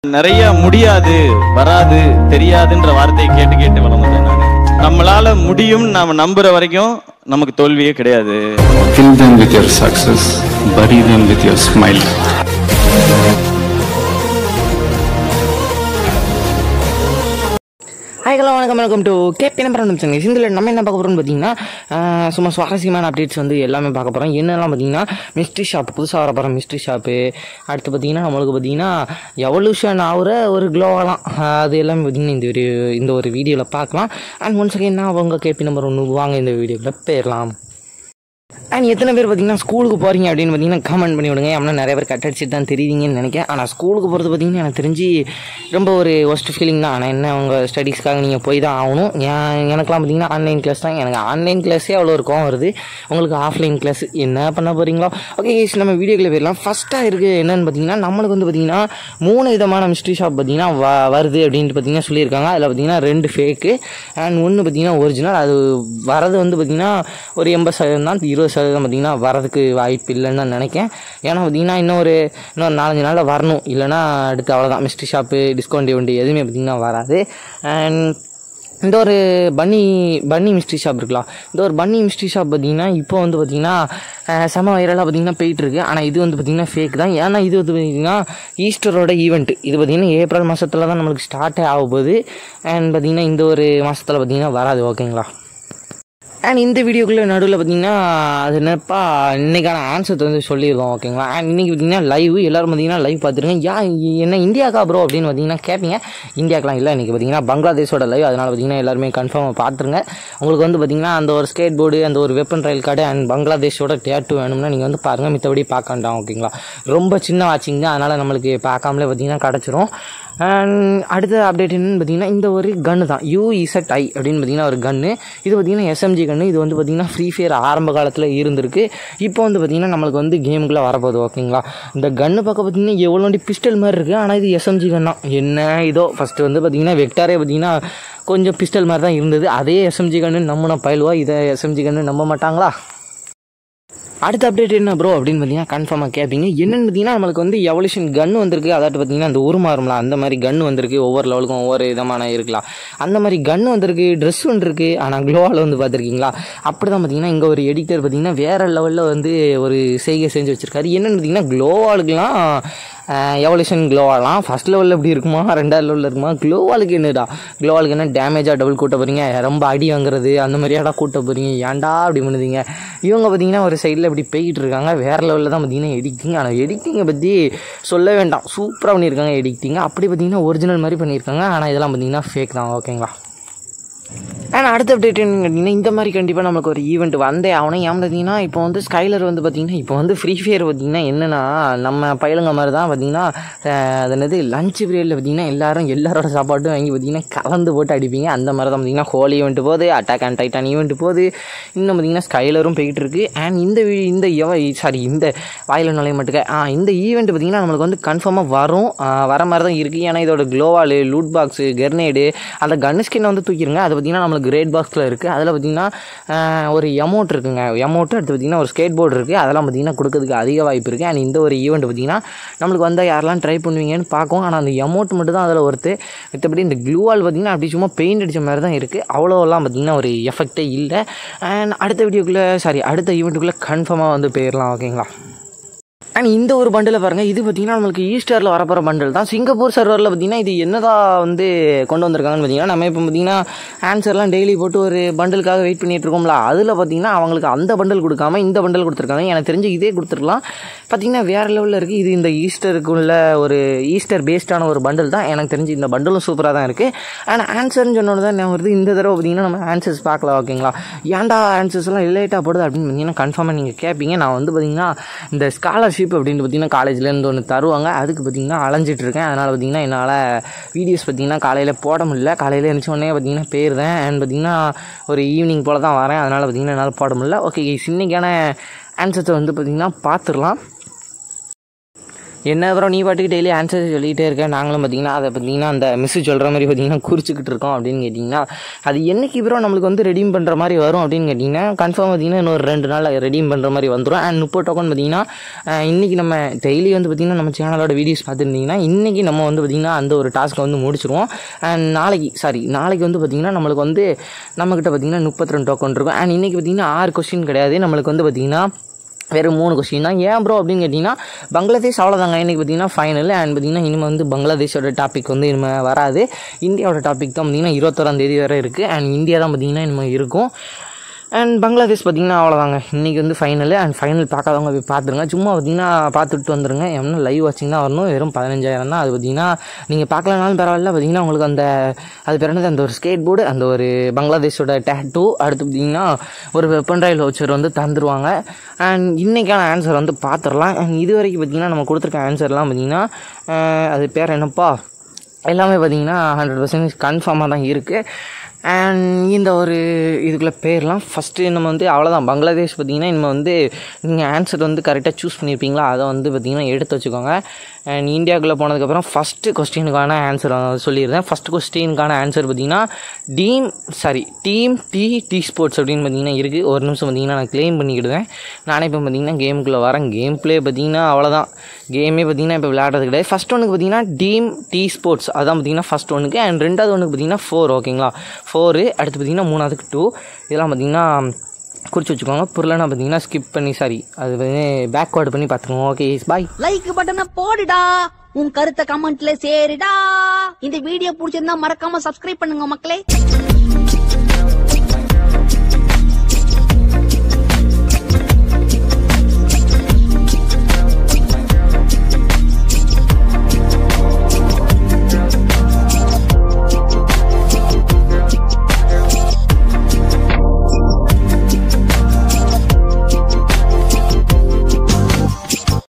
நிறைய முடியாது வராது தெரியாதுன்ற வார்த்தையை கேட்டு கேட்டு வளர்ந்துட்டேன் நான் நம்மளால முடியும் நாம நம்புற வரைக்கும் நமக்கு தோல்வியே கிடையாது Fill them with your success, bury them with your smile. Hi hello வணக்கம் வெல்கம் டு கேப் என்ன பண்ண சேனல் இதில் நம்ம என்ன பார்க்க போகிறோம்னு பார்த்தீங்கன்னா ஆஹ், சும்மா சுவாரஸ்யமான அப்டேட்ஸ் வந்து எல்லாமே பார்க்க போகிறோம் என்னெல்லாம் பார்த்தீங்கன்னா மிஸ்ட்ரி ஷாப் புதுசாக வர போகிற மிஸ்ட்ரி ஷாப்பு அடுத்து பார்த்தீங்கன்னா நம்மளுக்கு பார்த்தீங்கன்னா எவல்யூஷன் ஆகிற ஒரு க்ளோவெல்லாம் அது எல்லாமே பார்த்தீங்கன்னா இந்த ஒரு இந்த ஒரு வீடியோவில் பார்க்கலாம் அண்ட் ஒன்ஸ் அகைன் நான் அவங்க கேபி நம்பர் ஒன்று வாங்க இந்த வீடியோக்குள்ள போயிடலாம் அண்ட் எத்தனை பேர் பார்த்தீங்கன்னா ஸ்கூலுக்கு போகிறீங்க அப்படின்னு பார்த்தீங்கன்னா கமெண்ட் பண்ணி விடுங்க ஏன்னா நிறைய பேர் கட் அடிச்சுட்டு தான் தெரியுதுங்கன்னு நினைக்கிறேன் ஆனால் ஸ்கூலுக்கு போகிறது பார்த்தீங்கன்னா எனக்கு தெரிஞ்சு ரொம்ப ஒரு ஒஸ்ட் ஃபீலிங் தான் ஆனால் என்ன உங்கள் ஸ்டடீஸ்க்காக நீங்கள் போய் தான் ஆகணும் ஏன் எனக்குலாம் பார்த்தீங்கன்னா ஆன்லைன் கிளாஸ் தான் எனக்கு ஆன்லைன் கிளாஸே அவ்வளோ ஒரு கோவம் வருது உங்களுக்கு ஆஃப்லைன் கிளாஸ் என்ன பண்ண போகிறீங்களோ ஓகே நம்ம வீடியோக்குள்ள போயிடலாம் ஃபஸ்ட்டாக இருக்குது என்னன்னு பார்த்தீங்கன்னா நம்மளுக்கு வந்து பார்த்தீங்கன்னா மூணு விதமான மிஸ்ட்ரி ஷாப் பார்த்தீங்கன்னா வ வருது அப்படின்ட்டு பார்த்தீங்கன்னா சொல்லியிருக்காங்க அதில் பார்த்தீங்கன்னா ரெண்டு ஃபேக்கு அண்ட் ஒன்று பார்த்தீங்கன்னா ஒரிஜினல் அது வரது வந்து பார்த்தீங்கன்னா ஒரு எண்பது சதவீதம் தான் இருபது சதவீதம் பார்த்தீங்கன்னா வரதுக்கு வாய்ப்பு இல்லைன்னு தான் நினைக்கிறேன் ஏன்னா பார்த்தீங்கன்னா இன்னும் ஒரு இன்னொரு நாலஞ்சு நாளில் வரணும் இல்லைன்னா அடுத்து அவ்வளோதான் மிஸ்ட்ரி ஷாப்பு டிஸ்கவுண்ட் வண்டி எதுவுமே பார்த்தீங்கன்னா வராது அண்ட் இந்த ஒரு பன்னி பன்னி மிஸ்ட்ரி ஷாப் இருக்கலாம் இந்த ஒரு பன்னி மிஸ்ட்ரி ஷாப் பார்த்தீங்கன்னா இப்போ வந்து பார்த்தீங்கன்னா அஹ், செம வைரலாக பார்த்தீங்கன்னா போயிட்டு இருக்கு ஆனால் இது வந்து பார்த்தீங்கன்னா ஃபேக் தான் ஏன்னா இது வந்து பார்த்தீங்கன்னா ஈஸ்டரோட ஈவெண்ட் இது பார்த்தீங்கன்னா ஏப்ரல் மாதத்தில் தான் நம்மளுக்கு ஸ்டார்ட்டே ஆக போகுது அண்ட் பார்த்தீங்கன்னா இந்த ஒரு மாதத்தில் பார்த்தீங்கன்னா வராது ஓகேங்களா அண்ட் இந்த வீடியோக்குள்ளே நடுவில் பார்த்தீங்கன்னா அது என்னப்பா இன்னைக்கான ஆன்சர் வந்து சொல்லியிருக்கோம் ஓகேங்களா அண்ட் இன்னைக்கு பார்த்தீங்கன்னா லைவ் எல்லாரும் பார்த்தீங்கன்னா லைவ் பார்த்துருங்க யா என்ன இந்தியாக்கா ப்ரோ அப்படின்னு பார்த்தீங்கன்னா கேட்பீங்க இந்தியாக்கெலாம் இல்லை இன்றைக்கி பார்த்தீங்கன்னா பங்களாதேஷோட லைவ் அதனால் பார்த்தீங்கன்னா எல்லாருமே கன்ஃபார்மாக பார்த்துருங்க உங்களுக்கு வந்து பார்த்தீங்கன்னா அந்த ஒரு ஸ்கேட் போர்டு அந்த ஒரு வெப்பன் ரயில் கார்டு அண்ட் பங்களாதேஷோட டேட்டு வேணும்னா நீங்கள் வந்து பாருங்கள் மித்தபடி பார்க்க வேண்டாம் ஓகேங்களா ரொம்ப சின்ன வாட்சிங் தான் அதனால் நம்மளுக்கு பார்க்காமலே பார்த்தீங்கன்னா கிடச்சிரும் அண்ட் அடுத்த அப்டேட் என்னன்னு பார்த்தீங்கன்னா இந்த ஒரு கன்று தான் யூஇசட் ஐ அப்படின்னு பார்த்தீங்கன்னா ஒரு கன்று இது பார்த்தீங்கன்னா எஸ்எம்ஜி கன்று இது வந்து பார்த்தீங்கன்னா ஃப்ரீ ஃபயர் ஆரம்ப காலத்தில் இருந்திருக்கு இப்போ வந்து பார்த்தீங்கன்னா நம்மளுக்கு வந்து கேமுக்குள்ளே வரப்போகுது ஓகேங்களா இந்த கன்று பக்கம் பார்த்தீங்கன்னா எவ்வளோ பிஸ்டல் மாதிரி இருக்குது ஆனால் இது எஸ்எம்ஜி கன் தான் என்ன இதோ ஃபஸ்ட்டு வந்து பார்த்தீங்கன்னா வெக்டாரே பார்த்தீங்கன்னா கொஞ்சம் பிஸ்டல் மாதிரி தான் இருந்தது அதே எஸ்எம்ஜி கன்று நம்பின பயிலுவா இதை எஸ்எம்ஜி கன்று நம்ப மாட்டாங்களா அடுத்த அப்டேட் என்ன ப்ரோ அப்படின்னு பார்த்தீங்கன்னா கன்ஃபார்மாக கேட்பீங்க என்னென்னு பார்த்தீங்கன்னா நம்மளுக்கு வந்து எவல்யூஷன் கன் வந்திருக்கு அதாட்டு பார்த்தீங்கன்னா அந்த உருமாறும்ல அந்த மாதிரி கன் வந்திருக்கு ஒவ்வொரு லெவலுக்கும் ஒவ்வொரு விதமான இருக்கலாம் அந்த மாதிரி கன் வந்திருக்கு ட்ரெஸ் ஒன்று இருக்குது ஆனால் க்ளோவால் வந்து பார்த்துருக்கீங்களா அப்படி தான் பார்த்தீங்கன்னா இங்கே ஒரு எடிட்டர் பார்த்தீங்கன்னா வேறு லெவலில் வந்து ஒரு செய்கை செஞ்சு வச்சுருக்காரு என்னென்னு பார்த்தீங்கன்னா க்ளோவாலுக்குலாம் எவல்யூஷன் க்ளோவாலாம் ஃபஸ்ட் லெவலில் எப்படி இருக்குமா ரெண்டாவது லெவலில் இருக்குமா க்ளோவாலுக்கு என்னடா க்ளோவாலுக்கு என்ன டேமேஜாக டபுள் கூட்ட போகிறீங்க ரொம்ப அடி வாங்குறது அந்த மாதிரியாடா கூட்ட போகிறீங்க ஏன்டா அப்படி பண்ணுதீங்க இவங்க பார்த்தீங்கன்னா ஒரு சைடில் இப்படி போய்கிட்டு இருக்காங்க வேறு லெவலில் தான் பார்த்தீங்கன்னா எடிட்டிங் ஆனால் எடிட்டிங்கை பற்றி சொல்ல வேண்டாம் சூப்பராக பண்ணியிருக்காங்க எடிட்டிங் அப்படி பார்த்தீங்கன்னா ஒரிஜினல் மாதிரி பண்ணியிருக்காங்க ஆனால் இதெல்லாம் பார்த்தீங்கன்னா ஃபேக் தான் ஓகேங்களா ஆனால் அடுத்த அப்டேட் என்னன்னு கேட்டிங்கன்னா இந்த மாதிரி கண்டிப்பாக நமக்கு ஒரு ஈவெண்ட் வந்தே ஆகணும் ஏன் பார்த்தீங்கன்னா இப்போ வந்து ஸ்கைலர் வந்து பார்த்தீங்கன்னா இப்போ வந்து ஃப்ரீ ஃபயர் பார்த்தீங்கன்னா என்னென்னா நம்ம பயிலுங்க மாதிரி தான் பார்த்தீங்கன்னா அஹ், அது என்னது லஞ்ச் பீரியடில் பார்த்தீங்கன்னா எல்லாரும் எல்லாரோட சாப்பாட்டும் வாங்கி பார்த்தீங்கன்னா கலந்து போட்டு அடிப்பீங்க அந்த மாதிரி தான் பார்த்தீங்கன்னா ஹோலி ஈவெண்ட் போகுது அட்டாக் அண்ட் டைட்டான் ஈவெண்ட் போகுது இன்னும் பார்த்தீங்கன்னா ஸ்கைலரும் போய்கிட்டு இருக்கு அண்ட் இந்த வி- இந்த சாரி இந்த வாயில் நுழைய மட்டுக்க ஆ இந்த ஈவெண்ட் பார்த்தீங்கன்னா நம்மளுக்கு வந்து கன்ஃபார்மாக வரும் ஆ, வர மாதிரி தான் இருக்குது ஏன்னா இதோட க்ளோவாலு லூட் பாக்ஸு கெர்னேடு அந்த கன் ஸ்கின் வந்து தூக்கிடுங்க அது பார்த்தீங்கன்னா நம்மளுக்கு கிரேட் பாக்ஸில் இருக்குது அதில் பார்த்தீங்கன்னா ஆ, ஒரு எமௌண்ட் இருக்குங்க எமௌண்ட்டு அடுத்து பார்த்தீங்கன்னா ஒரு ஸ்கேட் போர்டு இருக்குது அதெல்லாம் பார்த்தீங்கன்னா கொடுக்கறதுக்கு அதிக வாய்ப்பு இருக்குது அண்ட் இந்த ஒரு ஈவெண்ட் பார்த்தீங்கன்னா நம்மளுக்கு வந்தால் யாரெல்லாம் ட்ரை பண்ணுவீங்கன்னு பார்க்கும் ஆனால் அந்த எமௌண்ட் மட்டும் தான் அதில் ஒருத்து மற்றபடி இந்த க்ளூவால் பார்த்தீங்கன்னா அப்படி சும்மா பெயிண்ட் அடித்த மாதிரி தான் இருக்குது அவ்வளோலாம் பார்த்தீங்கன்னா ஒரு எஃபெக்டே இல்லை அண்ட் அடுத்த வீடியோக்குள்ளே சாரி அடுத்த ஈவெண்ட்டுக்குள்ளே கன்ஃபார்மாக வந்து போயிடலாம் ஓகேங்களா அண்ட் இந்த ஒரு பண்டில் பாருங்கள் இது பார்த்தீங்கன்னா நம்மளுக்கு ஈஸ்டரில் வரப்போகிற பண்டில் தான் சிங்கப்பூர் சர்வரில் பார்த்தீங்கன்னா இது என்னதான் வந்து கொண்டு வந்திருக்காங்கன்னு பார்த்தீங்கன்னா நம்ம இப்போ பார்த்தீங்கன்னா ஆன்சர்லாம் டெய்லி போட்டு ஒரு பண்டலுக்காக வெயிட் பண்ணிட்டு இருக்கோம்ல அதில் பார்த்தீங்கன்னா அவங்களுக்கு அந்த பண்டல் கொடுக்காம இந்த பண்டல் கொடுத்துருக்காங்க எனக்கு தெரிஞ்சு இதே கொடுத்துருக்கலாம் பார்த்தீங்கன்னா வேறு லெவலில் இருக்குது இது இந்த ஈஸ்டருக்குள்ள ஒரு ஈஸ்டர் பேஸ்டான ஒரு பண்டல் தான் எனக்கு தெரிஞ்சு இந்த பண்டலும் சூப்பராக தான் இருக்குது அண்ட் ஆன்சர்னு சொன்னோன்னு தான் நான் வருது இந்த தடவை பார்த்தீங்கன்னா நம்ம ஆன்சர்ஸ் பார்க்கலாம் ஓகேங்களா ஏன்டா ஆன்சர்ஸ் எல்லாம் லேட்டாக போடுது அப்படின்னு பார்த்தீங்கன்னா கன்ஃபார்மாக நீங்கள் கேட்பீங்க நான் வந்து பார்த்தீங்கன்னா இந்த ஸ்காலர்ஷிப் அப்படின்னு பார்த்தீங்கன்னா காலேஜ்லேருந்து ஒன்று தருவாங்க அதுக்கு பார்த்தீங்கன்னா அலைஞ்சிட்டு இருக்கேன் அதனால் பார்த்தீங்கன்னா என்னால் வீடியோஸ் பார்த்தீங்கன்னா காலையில் போட முடியல காலையில் எழுந்திரிச்ச உடனே பார்த்தீங்கன்னா போயிருந்தேன் அண்ட் பார்த்தீங்கன்னா ஒரு ஈவினிங் போல் தான் வரேன் அதனால் பார்த்தீங்கன்னா என்னால் போட முடியல ஓகே இன்னைக்கான ஆன்சர்ஸை வந்து பார்த்தீங்கன்னா பார்த்துடலாம் என்ன ப்ரோ நீ பாட்டுக்கு டெய்லி ஆன்சர் சொல்லிகிட்டே இருக்க நாங்களும் பார்த்தீங்கன்னா அதை பார்த்தீங்கன்னா அந்த மிஸ் சொல்கிற மாதிரி பார்த்தீங்கன்னா குறிச்சிக்கிட்டு இருக்கோம் அப்படின்னு கேட்டிங்கன்னா அது என்னைக்கு ப்ரோ நம்மளுக்கு வந்து ரெடீம் பண்ணுற மாதிரி வரும் அப்படின்னு கேட்டிங்கன்னா கன்ஃபார்ம் பார்த்தீங்கன்னா இன்னொரு ரெண்டு நாள் ரெடீம் பண்ணுற மாதிரி வந்துடும் அண்ட் முப்பது டோக்கன் பார்த்தீங்கன்னா அஹ், இன்னைக்கு நம்ம டெய்லி வந்து பார்த்தீங்கன்னா நம்ம சேனலோட வீடியோஸ் பார்த்துருந்தீங்கன்னா இன்னைக்கு நம்ம வந்து பார்த்தீங்கன்னா அந்த ஒரு டாஸ்க்கை வந்து முடிச்சிருவோம் அண்ட் நாளைக்கு சாரி நாளைக்கு வந்து பார்த்தீங்கன்னா நம்மளுக்கு வந்து நம்மக்கிட்ட பார்த்தீங்கன்னா முப்பத்தி ரெண்டு டோக்கன் இருக்கும் அண்ட் இன்னைக்கு பார்த்தீங்கன்னா ஆறு கொஸ்டின் கிடையாது நம்மளுக்கு வந்து பார்த்தீங்கன்னா வெறும் மூணு கொஸ்டின் தான் ஏன் ப்ரோ அப்படின்னு கேட்டிங்கன்னா பங்களாதேஷ் அவ்வளோதாங்க இன்றைக்கி பார்த்தீங்கன்னா ஃபைனல் அண்ட் பார்த்தீங்கன்னா இனிமேல் வந்து பங்களாதேஷோட டாபிக் வந்து இனிமேல் வராது இந்தியாவோட டாபிக் தான் பார்த்தீங்கன்னா இருபத்தோராம் தேதி வரை இருக்குது அண்ட் இந்தியா தான் பார்த்தீங்கன்னா இனிமேல் இருக்கும் அண்ட் பங்களாதேஷ் பார்த்தீங்கன்னா அவ்வளோதாங்க இன்றைக்கி வந்து ஃபைனலு அண்ட் ஃபைனல் பார்க்காதவங்க போய் பார்த்துருங்க சும்மா பார்த்தீங்கன்னா பார்த்துட்டு வந்துருங்க என்ன லைவ் வாட்சிங் தான் வரணும் வெறும் பதினஞ்சாயிரம் தான் அது பார்த்தீங்கன்னா நீங்கள் பார்க்கலனாலும் பரவாயில்ல பார்த்தீங்கன்னா உங்களுக்கு அந்த அது பேர் என்னது அந்த ஒரு ஸ்கேட் போர்டு அந்த ஒரு பங்களாதேஷோட டேட்டூ அடுத்து பார்த்தீங்கன்னா ஒரு வெப்பன் ராயல் வவுச்சர் வந்து தந்துருவாங்க அண்ட் இன்றைக்கான ஆன்சர் வந்து பார்த்துடலாம் அண்ட் இது வரைக்கும் பார்த்தீங்கன்னா நம்ம கொடுத்துருக்க ஆன்சர்லாம் பார்த்தீங்கன்னா அஹ், அது பேர் என்னப்பா எல்லாமே பார்த்தீங்கன்னா ஹண்ட்ரட் பர்சன்டேஜ் கன்ஃபார்மாக தான் இருக்குது அண்ட் இந்த ஒரு இதுக்குள்ள பேர்லாம் ஃபஸ்ட்டு நம்ம வந்து அவ்வளோதான் பங்களாதேஷ் பார்த்தீங்கன்னா இனிமேல் வந்து நீங்கள் ஆன்சர் வந்து கரெக்டாக சூஸ் பண்ணியிருப்பீங்களா அதை வந்து பார்த்தீங்கன்னா எடுத்து வச்சுக்கோங்க அண்ட் இந்தியாவுக்குள்ளே போனதுக்கப்புறம் ஃபஸ்ட்டு கொஸ்டினுக்கான ஆன்சர் சொல்லியிருந்தேன் ஃபஸ்ட்டு கொஸ்டினுக்கான ஆன்சர் பார்த்தீங்கன்னா team sorry team T T sports அப்படின்னு பார்த்தீங்கன்னா இருக்குது ஒரு நிமிஷம் பார்த்தீங்கன்னா நான் க்ளைம் பண்ணிக்கிடுவேன் நானே இப்போ பார்த்தீங்கன்னா கேமுக்குள்ளே வரேன் கேம் ப்ளே பார்த்தீங்கன்னா அவ்வளோதான் கேமே பார்த்தீங்கன்னா இப்போ விளையாடுறது கிடையாது ஃபஸ்ட் ஒன்றுக்கு பார்த்தீங்கன்னா டீம் டி ஸ்போர்ட்ஸ் அதான் பார்த்தீங்கன்னா ஃபஸ்ட் ஒன்றுக்கு அண்ட் ரெண்டாவது ஒன்றுக்கு பார்த்தீங்கன்னா ஃபோர் ஓகேங்களா ஃபோரு அடுத்து பார்த்தீங்கன்னா மூணாவதுக்கு டூ இதெல்லாம் பார்த்தீங்கன்னா குறித்து வச்சுக்கோங்க புரியலன்னா பார்த்தீங்கன்னா ஸ்கிப் பண்ணி சாரி அது வந்து பேக்வேர்டு பண்ணி பார்த்துக்கோங்க ஓகே பாய் லைக் பட்டனை போடுடா உன் கருத்தை கமெண்ட்ல சேருடா இந்த வீடியோ பிடிச்சிருந்தா மறக்காம சப்ஸ்கிரைப் பண்ணுங்க மக்களே